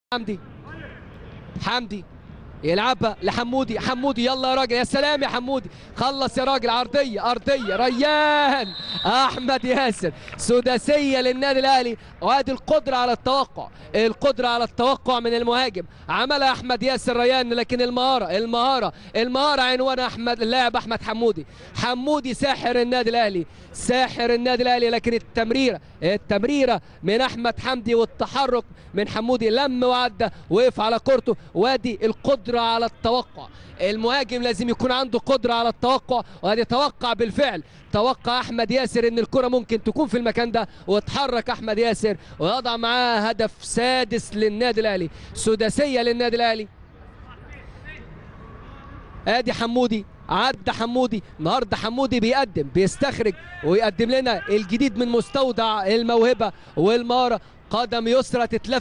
حمدي حمدي يلعبها لحمودي حمودي يلا يا راجل يا سلام يا حمودي خلص يا راجل عرضيه ارضيه ريان احمد ياسر سداسيه للنادي الاهلي وادي القدره على التوقع القدره على التوقع من المهاجم عملها احمد ياسر ريان لكن المهاره المهاره المهاره عنوان احمد اللاعب احمد حمودي حمودي ساحر النادي الاهلي ساحر النادي الاهلي لكن التمريره التمريره من احمد حمدي والتحرك من حمودي لم وعدى وقف على كورته وادي القدره على التوقع المهاجم لازم يكون عنده قدره على التوقع وادي توقع بالفعل توقع احمد ياسر ان الكره ممكن تكون في المكان ده وتحرك احمد ياسر ويضع معاه هدف سادس للنادي الاهلي سداسيه للنادي الاهلي ادي حمودي عدى حمودي النهارده حمودي بيقدم بيستخرج ويقدم لنا الجديد من مستودع الموهبه والمهاره قدم يسرى تتلف